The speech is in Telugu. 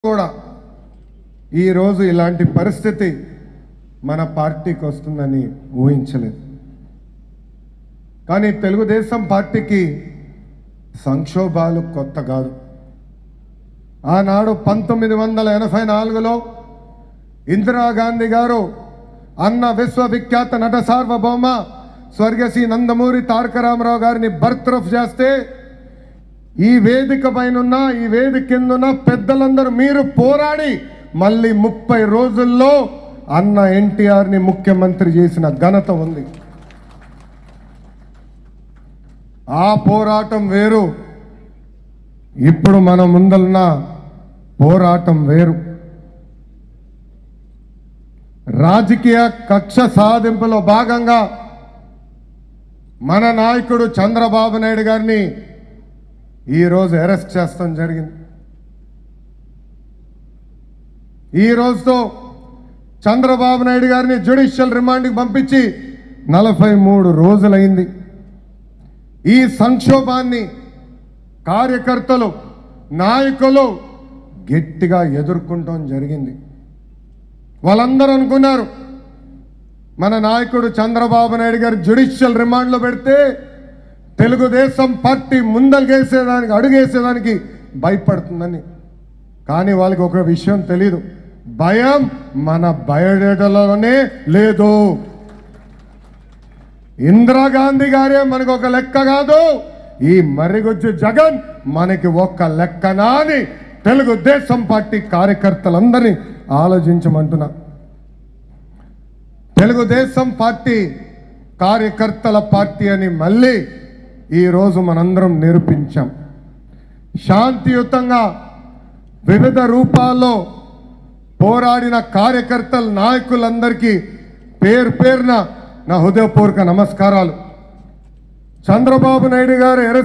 కూడా ఈరోజు ఇలాంటి పరిస్థితి మన పార్టీకి వస్తుందని ఊహించలేదు కానీ తెలుగుదేశం పార్టీకి సంక్షోభాలు కొత్త కాదు ఆనాడు పంతొమ్మిది వందల ఎనభై నాలుగులో ఇందిరాగాంధీ గారు అన్న విశ్వవిఖ్యాత నట సార్వభౌమ స్వర్గశ్రీ నందమూరి తారక రామారావు గారిని బర్త్రఫ్ చేస్తే ఈ వేదిక పైన ఈ వేదిక కిందున్న పెద్దలందరూ మీరు పోరాడి మళ్ళీ ముప్పై రోజుల్లో అన్న ఎన్టీఆర్ని ముఖ్యమంత్రి చేసిన ఘనత ఉంది ఆ పోరాటం వేరు ఇప్పుడు మన ముందలున్న పోరాటం వేరు రాజకీయ కక్ష సాధింపులో భాగంగా మన నాయకుడు చంద్రబాబు నాయుడు గారిని ఈరోజు అరెస్ట్ చేస్తాం జరిగింది ఈ రోజుతో చంద్రబాబు నాయుడు గారిని జ్యుడిషియల్ రిమాండ్కి పంపించి నలభై మూడు రోజులైంది ఈ సంక్షోభాన్ని కార్యకర్తలు నాయకులు గట్టిగా ఎదుర్కొంటాం జరిగింది వాళ్ళందరూ అనుకున్నారు మన నాయకుడు చంద్రబాబు నాయుడు గారు జ్యుడిషియల్ రిమాండ్లో పెడితే తెలుగుదేశం పార్టీ ముందలుగేసేదానికి అడుగేసేదానికి భయపడుతుందని కానీ వాళ్ళకి ఒక విషయం తెలీదు భయం మన బయోడేటాలోనే లేదు ఇందిరాగాంధీ గారే మనకు ఒక లెక్క కాదు ఈ మరిగొచ్చు జగన్ మనకి ఒక్క లెక్కనా అని తెలుగుదేశం పార్టీ కార్యకర్తలందరినీ ఆలోచించమంటున్నా తెలుగుదేశం పార్టీ కార్యకర్తల పార్టీ అని మళ్ళీ ఈరోజు మనందరం నిరూపించాం శాంతియుతంగా వివిధ రూపాల్లో పోరాడిన కార్యకర్తల నాయకులందరికీ పేరు పేరున నా హృదయపూర్వక నమస్కారాలు చంద్రబాబు నాయుడు గారు